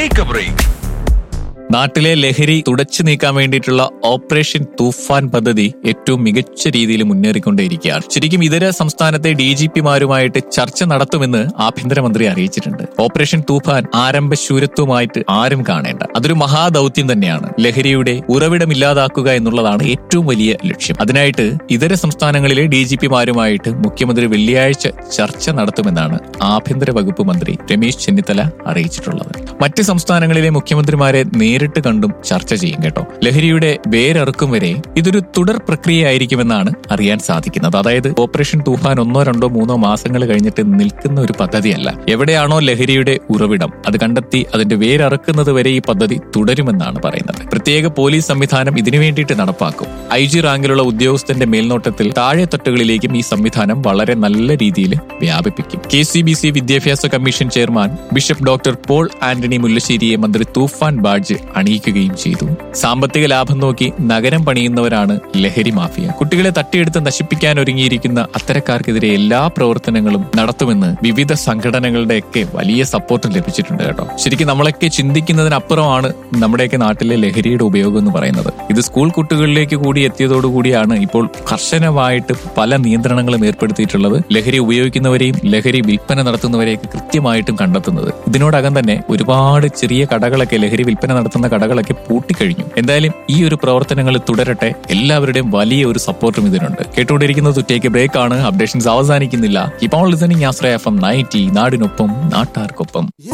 take A break നാട്ടിലെ ലഹരി തുടച്ചു നീക്കാൻ വേണ്ടിയിട്ടുള്ള ഓപ്പറേഷൻ തൂഫാൻ പദ്ധതി ഏറ്റവും മികച്ച രീതിയിൽ മുന്നേറിക്കൊണ്ടേയിരിക്കുകയാണ് ശരിക്കും ഇതര സംസ്ഥാനത്തെ ഡി ജി പിമാരുമായിട്ട് ചർച്ച നടത്തുമെന്ന് ആഭ്യന്തരമന്ത്രി അറിയിച്ചിട്ടുണ്ട് ഓപ്പറേഷൻ തൂഫാൻ ആരംഭശൂരത്വമായിട്ട് ആരും കാണേണ്ട അതൊരു മഹാദൌത്യം തന്നെയാണ് ലഹരിയുടെ ഉറവിടമില്ലാതാക്കുക എന്നുള്ളതാണ് ഏറ്റവും വലിയ ലക്ഷ്യം അതിനായിട്ട് ഇതര സംസ്ഥാനങ്ങളിലെ ഡി ജി പിമാരുമായിട്ട് മുഖ്യമന്ത്രി വെള്ളിയാഴ്ച ചർച്ച നടത്തുമെന്നാണ് ആഭ്യന്തര വകുപ്പ് മന്ത്രി രമേശ് ചെന്നിത്തല അറിയിച്ചിട്ടുള്ളത് മറ്റ് സംസ്ഥാനങ്ങളിലെ മുഖ്യമന്ത്രിമാരെ നേരിട്ട് കണ്ടും ചർച്ച ചെയ്യും കേട്ടോ ലഹരിയുടെ വേരറുക്കും വരെ ഇതൊരു തുടർ പ്രക്രിയയായിരിക്കുമെന്നാണ് അറിയാൻ സാധിക്കുന്നത് അതായത് ഓപ്പറേഷൻ തൂഫാൻ ഒന്നോ രണ്ടോ മൂന്നോ മാസങ്ങൾ കഴിഞ്ഞിട്ട് നിൽക്കുന്ന ഒരു പദ്ധതിയല്ല എവിടെയാണോ ലഹരിയുടെ ഉറവിടം അത് കണ്ടെത്തി അതിന്റെ വേരറുക്കുന്നത് വരെ ഈ പദ്ധതി തുടരുമെന്നാണ് പറയുന്നത് പ്രത്യേക പോലീസ് സംവിധാനം ഇതിനു വേണ്ടിയിട്ട് നടപ്പാക്കും ഐ ജി റാങ്കിലുള്ള ഉദ്യോഗസ്ഥന്റെ മേൽനോട്ടത്തിൽ താഴെ തട്ടുകളിലേക്കും ഈ സംവിധാനം വളരെ നല്ല രീതിയിൽ വ്യാപിപ്പിക്കും കെ സി ബി സി വിദ്യാഭ്യാസ commission chairman bishop doctor Paul Antony മുല്ലശ്ശേരിയെ മന്ത്രി തൂഫാൻ ബാഡ്ജ് അണിയിക്കുകയും ചെയ്തു സാമ്പത്തിക ലാഭം നോക്കി നഗരം പണിയുന്നവരാണ് ലഹരി മാഫിയ കുട്ടികളെ തട്ടിയെടുത്ത് നശിപ്പിക്കാൻ ഒരുങ്ങിയിരിക്കുന്ന അത്തരക്കാർക്കെതിരെ എല്ലാ പ്രവർത്തനങ്ങളും നടത്തുമെന്ന് വിവിധ സംഘടനകളുടെയൊക്കെ വലിയ സപ്പോർട്ട് ലഭിച്ചിട്ടുണ്ട് കേട്ടോ ശരിക്കും നമ്മളൊക്കെ ചിന്തിക്കുന്നതിനപ്പുറമാണ് നമ്മുടെയൊക്കെ നാട്ടിലെ ലഹരിയുടെ ഉപയോഗം എന്ന് പറയുന്നത് ഇത് സ്കൂൾ കുട്ടികളിലേക്ക് കൂടി എത്തിയതോടുകൂടിയാണ് ഇപ്പോൾ കർശനമായിട്ട് പല നിയന്ത്രണങ്ങളും ഏർപ്പെടുത്തിയിട്ടുള്ളത് ലഹരി ഉപയോഗിക്കുന്നവരെയും ലഹരി വിൽപ്പന നടത്തുന്നവരെയൊക്കെ കൃത്യമായിട്ടും കണ്ടെത്തുന്നത് ഇതിനോടകം തന്നെ ഒരുപാട് ചെറിയ കടകളൊക്കെ ലഹരി വിൽപ്പന നടത്തുന്ന കടകളൊക്കെ പൂട്ടിക്കഴിഞ്ഞു എന്തായാലും ഈ ഒരു പ്രവർത്തനങ്ങൾ തുടരട്ടെ എല്ലാവരുടെയും വലിയ ഒരു സപ്പോർട്ടും ഇതിനുണ്ട് കേട്ടുകൊണ്ടിരിക്കുന്നത് ടേക്ക് ബ്രേക്ക് ആണ് അപ്ഡേഷൻസ് അവസാനിക്കുന്നില്ല ഇപ്പോൾ listening Asraya F M ninety നാടിനൊപ്പം നാട്ടാർക്കൊപ്പം